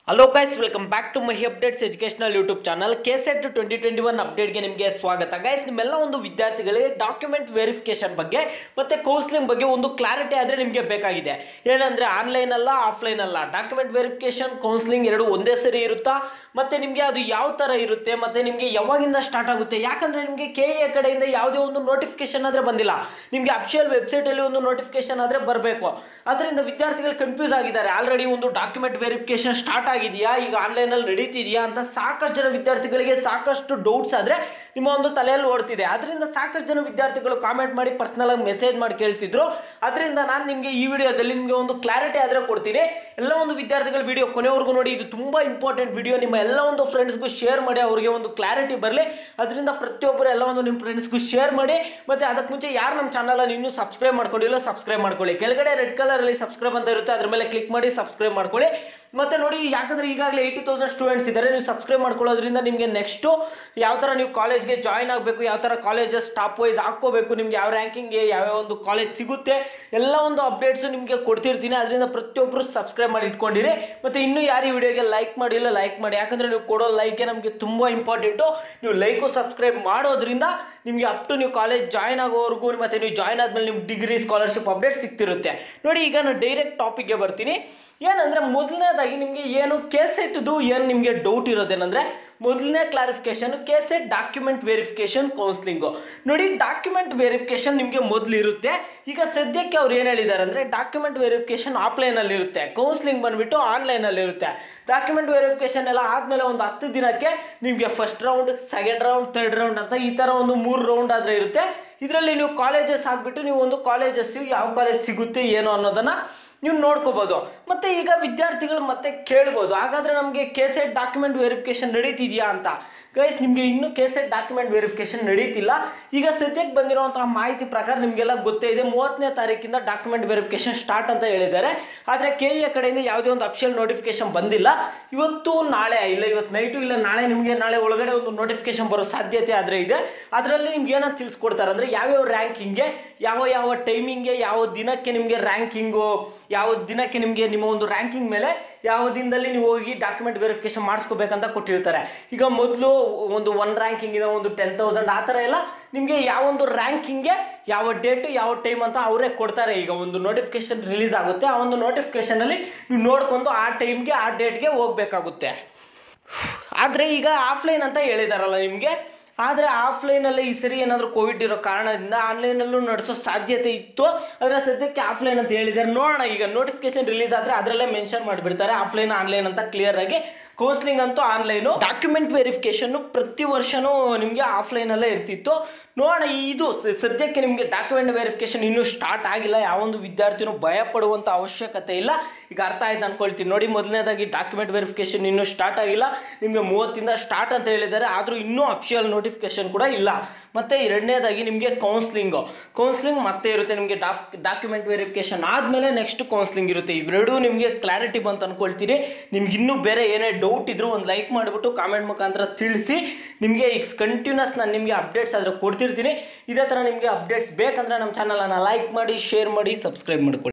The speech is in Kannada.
hello guys welcome back to my updates educational YouTube channel K SET twenty twenty one ಅಪ್ಡೇಟ್ಗೆ ನಿಮಗೆ ಸ್ವಾಗತ ಗೈಸ್ ನಿಮ್ಮೆಲ್ಲ ಒಂದು ವಿದ್ಯಾರ್ಥಿಗಳಿಗೆ ಡಾಕ್ಯುಮೆಂಟ್ ವೆರಿಫಿಕೇಶನ್ ಬಗ್ಗೆ ಮತ್ತು ಕೌನ್ಸಿಲಿಂಗ್ ಬಗ್ಗೆ ಒಂದು ಕ್ಲಾರಿಟಿ ಆದರೆ ನಿಮಗೆ ಬೇಕಾಗಿದೆ ಏನಂದರೆ ಆನ್ಲೈನ್ ಅಲ್ಲ ಆಫ್ಲೈನ್ ಅಲ್ಲ ಡಾಕ್ಯುಮೆಂಟ್ ವೆರಿಫಿಕೇಶನ್ ಕೌನ್ಸಿಲಿಂಗ್ ಎರಡು ಒಂದೇ ಸರಿ ಇರುತ್ತಾ ಮತ್ತು ನಿಮಗೆ ಅದು ಯಾವ ಥರ ಇರುತ್ತೆ ಮತ್ತು ನಿಮಗೆ ಯಾವಾಗಿಂದ ಸ್ಟಾರ್ಟ್ ಆಗುತ್ತೆ ಯಾಕಂದರೆ ನಿಮಗೆ ಕೆ ಎ ಕಡೆಯಿಂದ ಯಾವುದೇ ಒಂದು ನೋಟಿಫಿಕೇಶನ್ ಆದರೆ ಬಂದಿಲ್ಲ ನಿಮಗೆ ಅಫಿಷಿಯಲ್ ವೆಬ್ಸೈಟಲ್ಲಿ ಒಂದು ನೋಟಿಫಿಕೇಶನ್ ಆದರೆ ಬರಬೇಕು ಅದರಿಂದ ವಿದ್ಯಾರ್ಥಿಗಳು ಕನ್ಫ್ಯೂಸ್ ಆಗಿದ್ದಾರೆ ಆಲ್ರೆಡಿ ಒಂದು ಡಾಕ್ಯುಮೆಂಟ್ ವೆರಿಫಿಕೇಶನ್ ಸ್ಟಾರ್ಟ್ ಆಗಿದೆಯಾ ಈಗ ಆನ್ಲೈನಲ್ಲಿ ನಡೀತಿದೆಯಾ ಅಂತ ಸಾಕಷ್ಟು ಜನ ವಿದ್ಯಾರ್ಥಿಗಳಿಗೆ ಸಾಕಷ್ಟು ಡೌಟ್ಸ್ ಆದರೆ ನಿಮ್ಮ ಒಂದು ತಲೆಯಲ್ಲಿ ಓಡ್ತಿದೆ ಅದರಿಂದ ಸಾಕಷ್ಟು ಜನ ವಿದ್ಯಾರ್ಥಿಗಳು ಕಾಮೆಂಟ್ ಮಾಡಿ ಪರ್ಸ್ನಲ್ ಆಗಿ ಮೆಸೇಜ್ ಮಾಡಿ ಕೇಳ್ತಿದ್ರು ಅದರಿಂದ ನಾನು ನಿಮಗೆ ಈ ವಿಡಿಯೋದಲ್ಲಿ ನಿಮಗೆ ಒಂದು ಕ್ಲಾರಿಟಿ ಆದರೆ ಕೊಡ್ತೀನಿ ಎಲ್ಲ ಒಂದು ವಿದ್ಯಾರ್ಥಿಗಳ ವಿಡಿಯೋ ಕೊನೆವರೆಗೂ ನೋಡಿ ಇದು ತುಂಬ ಇಂಪಾರ್ಟೆಂಟ್ ವಿಡಿಯೋ ನಿಮ್ಮ ಎಲ್ಲ ಒಂದು ಫ್ರೆಂಡ್ಸ್ಗೂ ಶೇರ್ ಮಾಡಿ ಅವರಿಗೆ ಒಂದು ಕ್ಲಾರಿಟಿ ಬರಲಿ ಅದರಿಂದ ಪ್ರತಿಯೊಬ್ಬರು ಎಲ್ಲ ಒಂದು ನಿಮ್ಮ ಫ್ರೆಂಡ್ಸ್ಗೂ ಶೇರ್ ಮಾಡಿ ಮತ್ತು ಅದಕ್ಕೆ ಮುಂಚೆ ಯಾರು ನಮ್ಮ ಚಾನಲನ್ನು ಇನ್ನೂ ಸಬ್ಸ್ಕ್ರೈಬ್ ಮಾಡ್ಕೊಂಡಿಲ್ಲ ಸಬ್ಸ್ಕ್ರೈಬ್ ಮಾಡ್ಕೊಳ್ಳಿ ಕೆಳಗಡೆ ರೆಡ್ ಕಲರಲ್ಲಿ ಸಬ್ಸ್ಕ್ರೈಬ್ ಅಂತ ಇರುತ್ತೆ ಅದ್ರ ಮೇಲೆ ಕ್ಲಿಕ್ ಮಾಡಿ ಸಬ್ಸ್ಕ್ರೈಬ್ ಮಾಡ್ಕೊಳ್ಳಿ ಮತ್ತು ನೋಡಿ ಯಾಕಂದರೆ ಈಗಾಗಲೇ ಏಯ್ಟಿ ತೌಸಂಡ್ ಸ್ಟೂಡೆಂಟ್ಸ್ ಇದ್ದಾರೆ ನೀವು ಸಬ್ಸ್ಕ್ರೈಬ್ ಮಾಡ್ಕೊಳ್ಳೋದ್ರಿಂದ ನಿಮಗೆ ನೆಕ್ಸ್ಟು ಯಾವ ಥರ ನೀವು ಕಾಲೇಜ್ಗೆ ಜಾಯ್ನ್ ಆಗಬೇಕು ಯಾವ ಥರ ಕಾಲೇಜಸ್ ಟಾಪ್ ವೈಸ್ ಹಾಕ್ಕೋಬೇಕು ನಿಮ್ಗೆ ಯಾವ ರ್ಯಾಂಕಿಂಗ್ಗೆ ಯಾವ್ಯಾವ ಒಂದು ಕಾಲೇಜ್ ಸಿಗುತ್ತೆ ಎಲ್ಲ ಒಂದು ಅಪ್ಡೇಟ್ಸು ನಿಮಗೆ ಕೊಡ್ತಿರ್ತೀನಿ ಅದರಿಂದ ಪ್ರತಿಯೊಬ್ಬರು ಸಬ್ಸ್ಕ್ರೈಬ್ ಮಾಡಿ ಇಟ್ಕೊಂಡಿರಿ ಮತ್ತು ಇನ್ನೂ ಯಾರು ಈ ವಿಡಿಯೋಗೆ ಲೈಕ್ ಮಾಡಿಲ್ಲ ಲೈಕ್ ಮಾಡಿ ಯಾಕಂದರೆ ನೀವು ಕೊಡೋ ಲೈಕೆ ನಮಗೆ ತುಂಬ ಇಂಪಾರ್ಟೆಂಟು ನೀವು ಲೈಕು ಸಬ್ಸ್ಕ್ರೈಬ್ ಮಾಡೋದ್ರಿಂದ ನಿಮಗೆ ಅಪ್ ಟು ನೀವು ಕಾಲೇಜ್ ಜಾಯ್ನ್ ಆಗೋವರೆಗೂ ಮತ್ತು ನೀವು ಜಾಯ್ನ್ ಆದಮೇಲೆ ನಿಮ್ಗೆ ಡಿಗ್ರಿ ಸ್ಕಾಲರ್ಶಿಪ್ ಅಪ್ಡೇಟ್ ಸಿಗ್ತಿರುತ್ತೆ ನೋಡಿ ಈಗ ನಾನು ಡೈರೆಕ್ಟ್ ಟಾಪಿಕ್ಗೆ ಬರ್ತೀನಿ ಏನಂದರೆ ಮೊದಲನೇದಾಗಿ ನಿಮಗೆ ಏನು ಕೆ ಸೆಟ್ದು ಏನು ನಿಮಗೆ ಡೌಟ್ ಇರೋದೇನೆಂದರೆ ಮೊದಲನೇ clarification K CET document verification counselling ನೋಡಿ ಡಾಕ್ಯುಮೆಂಟ್ ವೆರಿಫಿಕೇಶನ್ ನಿಮಗೆ ಮೊದಲು ಇರುತ್ತೆ ಈಗ ಸದ್ಯಕ್ಕೆ ಅವ್ರು ಏನು ಹೇಳಿದ್ದಾರೆ ಅಂದರೆ ಡಾಕ್ಯುಮೆಂಟ್ ವೆರಿಫಿಕೇಶನ್ ಆಫ್ಲೈನಲ್ಲಿ ಇರುತ್ತೆ ಕೌನ್ಸ್ಲಿಂಗ್ ಬಂದುಬಿಟ್ಟು ಆನ್ಲೈನಲ್ಲಿ ಇರುತ್ತೆ ಡಾಕ್ಯುಮೆಂಟ್ ವೆರಿಫಿಕೇಶನ್ ಎಲ್ಲ ಆದಮೇಲೆ ಒಂದು ಹತ್ತು ದಿನಕ್ಕೆ ನಿಮಗೆ first round second round third round ಅಂತ ಈ ಥರ ಒಂದು ಮೂರು ರೌಂಡ್ ಆದರೆ ಇರುತ್ತೆ ಇದರಲ್ಲಿ ನೀವು ಕಾಲೇಜಸ್ ಆಗಿಬಿಟ್ಟು ನೀವು ಒಂದು ಕಾಲೇಜಸ್ ಯಾವ ಕಾಲೇಜ್ ಸಿಗುತ್ತೆ ಏನು ಅನ್ನೋದನ್ನು ನೀವು ನೋಡ್ಕೋಬೋದು ಮತ್ತು ಈಗ ವಿದ್ಯಾರ್ಥಿಗಳು ಮತ್ತೆ ಕೇಳ್ಬೋದು ಹಾಗಾದರೆ ನಮಗೆ ಕೆ ಸೆಟ್ ಡಾಕ್ಯುಮೆಂಟ್ ವೆರಿಫಿಕೇಶನ್ ನಡೀತಿದೆಯಾ ಅಂತ ಗೈಸ್ ನಿಮಗೆ ಇನ್ನೂ ಕೆ ಸೆಟ್ ಡಾಕ್ಯುಮೆಂಟ್ ವೆರಿಫಿಕೇಶನ್ ನಡೀತಿಲ್ಲ ಈಗ ಸದ್ಯಕ್ಕೆ ಬಂದಿರುವಂತಹ ಮಾಹಿತಿ ಪ್ರಕಾರ ನಿಮಗೆಲ್ಲ ಗೊತ್ತೇ ಇದೆ ಮೂವತ್ತನೇ ತಾರೀಕಿಂದ ಡಾಕ್ಯುಮೆಂಟ್ ವೆರಿಫಿಕೇಶನ್ ಸ್ಟಾರ್ಟ್ ಅಂತ ಹೇಳಿದ್ದಾರೆ ಆದರೆ ಕೆ ಎ ಕಡೆಯಿಂದ ಯಾವುದೇ ಒಂದು ಅಫಿಷಿಯಲ್ ನೋಟಿಫಿಕೇಶನ್ ಬಂದಿಲ್ಲ ಇವತ್ತು ನಾಳೆ ಇಲ್ಲ ಇವತ್ತು ನೈಟು ಇಲ್ಲ ನಾಳೆ ನಿಮಗೆ ನಾಳೆ ಒಳಗಡೆ ಒಂದು ನೋಟಿಫಿಕೇಶನ್ ಬರೋ ಸಾಧ್ಯತೆ ಆದರೆ ಇದೆ ಅದರಲ್ಲಿ ನಿಮ್ಗೆ ಏನಂತ ತಿಳಿಸ್ಕೊಡ್ತಾರೆ ಅಂದರೆ ಯಾವ್ಯಾವ ರ್ಯಾಂಕಿಂಗ್ಗೆ ಯಾವ ಯಾವ ಟೈಮಿಂಗ್ಗೆ ಯಾವ ದಿನಕ್ಕೆ ನಿಮಗೆ ರ್ಯಾಂಕಿಂಗು ಯಾವ ದಿನಕ್ಕೆ ನಿಮಗೆ ನಿಮ್ಮ ಒಂದು ರ್ಯಾಂಕಿಂಗ್ ಮೇಲೆ ಯಾವ ದಿನದಲ್ಲಿ ನೀವು ಹೋಗಿ ಡಾಕ್ಯುಮೆಂಟ್ ವೆರಿಫಿಕೇಶನ್ ಮಾಡಿಸ್ಕೋಬೇಕಂತ ಕೊಟ್ಟಿರ್ತಾರೆ ಈಗ ಮೊದಲು ಒಂದು ಒನ್ ರ್ಯಾಂಕಿಂಗಿನ ಒಂದು ಟೆನ್ ತೌಸಂಡ್ ಆ ಥರ ಎಲ್ಲ ನಿಮಗೆ ಯಾವೊಂದು ರ್ಯಾಂಕಿಂಗ್ಗೆ ಯಾವ ಡೇಟು ಯಾವ ಟೈಮ್ ಅಂತ ಅವರೇ ಕೊಡ್ತಾರೆ ಈಗ ಒಂದು ನೋಟಿಫಿಕೇಶನ್ ರಿಲೀಸ್ ಆಗುತ್ತೆ ಆ ಒಂದು ನೋಟಿಫಿಕೇಶನಲ್ಲಿ ನೀವು ನೋಡ್ಕೊಂಡು ಆ ಟೈಮ್ಗೆ ಆ ಡೇಟ್ಗೆ ಹೋಗ್ಬೇಕಾಗುತ್ತೆ ಆದರೆ ಈಗ ಆಫ್ಲೈನ್ ಅಂತ ಹೇಳಿದಾರಲ್ಲ ನಿಮಗೆ ಆದರೆ ಆಫ್ಲೈನಲ್ಲಿ ಈ ಸರಿ ಏನಾದರೂ ಕೋವಿಡ್ ಇರೋ ಕಾರಣದಿಂದ ಆನ್ಲೈನಲ್ಲೂ ನಡೆಸೋ ಸಾಧ್ಯತೆ ಇತ್ತು ಆದರೆ ಸದ್ಯಕ್ಕೆ ಆಫ್ಲೈನ್ ಅಂತ ಹೇಳಿದ್ದಾರೆ ನೋಡೋಣ ಈಗ ನೋಟಿಫಿಕೇಶನ್ ರಿಲೀಸ್ ಆದರೆ ಅದರಲ್ಲೇ ಮೆನ್ಷನ್ ಮಾಡಿಬಿಡ್ತಾರೆ ಆಫ್ಲೈನ್ ಆನ್ಲೈನ್ ಅಂತ ಕ್ಲಿಯರ್ ಆಗಿ ಕೌನ್ಸ್ಲಿಂಗ್ ಅಂತೂ ಆನ್ಲೈನು ಡಾಕ್ಯುಮೆಂಟ್ ವೆರಿಫಿಕೇಷನ್ನು ಪ್ರತಿ ವರ್ಷವೂ ನಿಮಗೆ ಆಫ್ಲೈನಲ್ಲೇ ಇರ್ತಿತ್ತು ನೋಡೋಣ ಇದು ಸ- ಸದ್ಯಕ್ಕೆ ನಿಮಗೆ ಡಾಕ್ಯುಮೆಂಟ್ ವೆರಿಫಿಕೇಷನ್ ಇನ್ನೂ ಸ್ಟಾರ್ಟ್ ಆಗಿಲ್ಲ ಯಾವೊಂದು ವಿದ್ಯಾರ್ಥಿನೂ ಭಯ ಪಡುವಂಥ ಅವಶ್ಯಕತೆ ಇಲ್ಲ ಈಗ ಅರ್ಥ ಆಯ್ತು ಅನ್ಕೊಳ್ತೀನಿ ನೋಡಿ ಮೊದಲನೇದಾಗಿ ಡಾಕ್ಯುಮೆಂಟ್ ವೆರಿಫಿಕೇಷನ್ ಇನ್ನೂ ಸ್ಟಾರ್ಟ್ ಆಗಿಲ್ಲ ನಿಮಗೆ ಮೂವತ್ತಿಂದ ಸ್ಟಾರ್ಟ್ ಅಂತ ಹೇಳಿದ್ದಾರೆ ಆದರೂ ಇನ್ನೂ ಅಫಿಷಿಯಲ್ ನೋಟಿಫಿಕೇಷನ್ ಕೂಡ ಇಲ್ಲ ಮತ್ತು ಎರಡನೇದಾಗಿ ನಿಮಗೆ ಕೌನ್ಸ್ಲಿಂಗು ಕೌನ್ಸ್ಲಿಂಗ್ ಮತ್ತೆ ಇರುತ್ತೆ ನಿಮಗೆ ಡಾಕ್ ಡಾಕ್ಯುಮೆಂಟ್ ವೆರಿಫಿಕೇಷನ್ ಆದಮೇಲೆ ನೆಕ್ಸ್ಟ್ ಕೌನ್ಸ್ಲಿಂಗ್ ಇರುತ್ತೆ ಇವೆರಡೂ ನಿಮಗೆ ಕ್ಲಾರಿಟಿ ಬಂತು ಅನ್ಕೊಳ್ತೀನಿ ನಿಮ್ಗೆ ಇನ್ನೂ ಬೇರೆ ಏನೇ ಡೌಟ್ ಇದ್ರೂ ಒಂದು ಲೈಕ್ ಮಾಡಿಬಿಟ್ಟು ಕಾಮೆಂಟ್ ಮುಖಾಂತರ ತಿಳಿಸಿ ನಿಮಗೆ ಈಗ ಕಂಟಿನ್ಯೂಸ್ ನಾನು ನಿಮಗೆ ಅಪ್ಡೇಟ್ಸ್ ಆದರೆ ಕೊಡ್ತಿರ್ತೀನಿ ಇದೇ ಥರ ನಿಮಗೆ ಅಪ್ಡೇಟ್ಸ್ ಬೇಕಂದ್ರೆ ನಮ್ಮ ಚಾನಲನ್ನು ಲೈಕ್ ಮಾಡಿ ಶೇರ್ ಮಾಡಿ ಸಬ್ಸ್ಕ್ರೈಬ್ ಮಾಡ್ಕೊಳ್ಳಿ